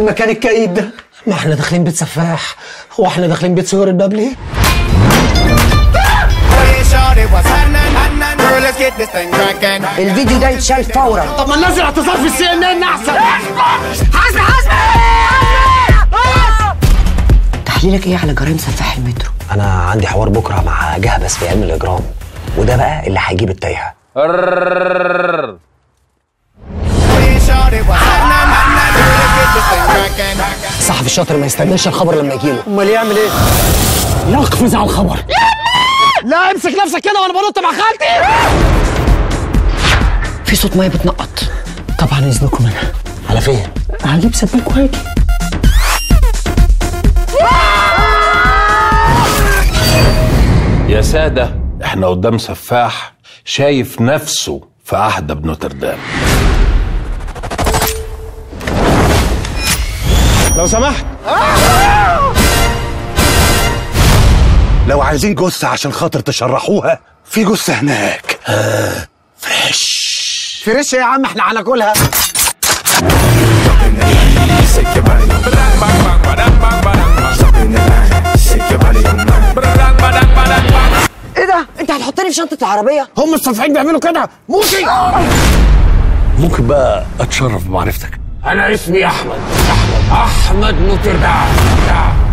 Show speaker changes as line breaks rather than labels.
المكان الكئيب ده ما احنا داخلين بيت سفاح هو احنا داخلين بيت سهور الباب ليه
الفيديو ده يتشال فورا
طب ما ننزل اعتصار في السي ان ان احسن
حسبي حسبي تحليلك ايه على جرائم سفاح المترو
انا عندي حوار بكره مع جهبس في علم الاجرام وده بقى اللي هيجيب التايهه
صاحب الشاطر ما يستناش الخبر لما يجيله امال يعمل ايه يقفز على الخبر لا امسك نفسك كده وانا بنط مع خالتي
في صوت ميه بتنقط
طبعا اذنكم انا
على فين
هجيب سباك وهاجي
يا سادة احنا قدام سفاح شايف نفسه في عهد بنوتردام
لو سمحت
لو عايزين جثة عشان خاطر تشرحوها في جثة هناك
فريش يا عم احنا هناكلها
ايه ده انت هتحطني في شنطه العربيه
هم الصفحين بيعملوا كده موسي
ممكن بقى اتشرف بمعرفتك
انا اسمي احمد احمد احمد نوتردام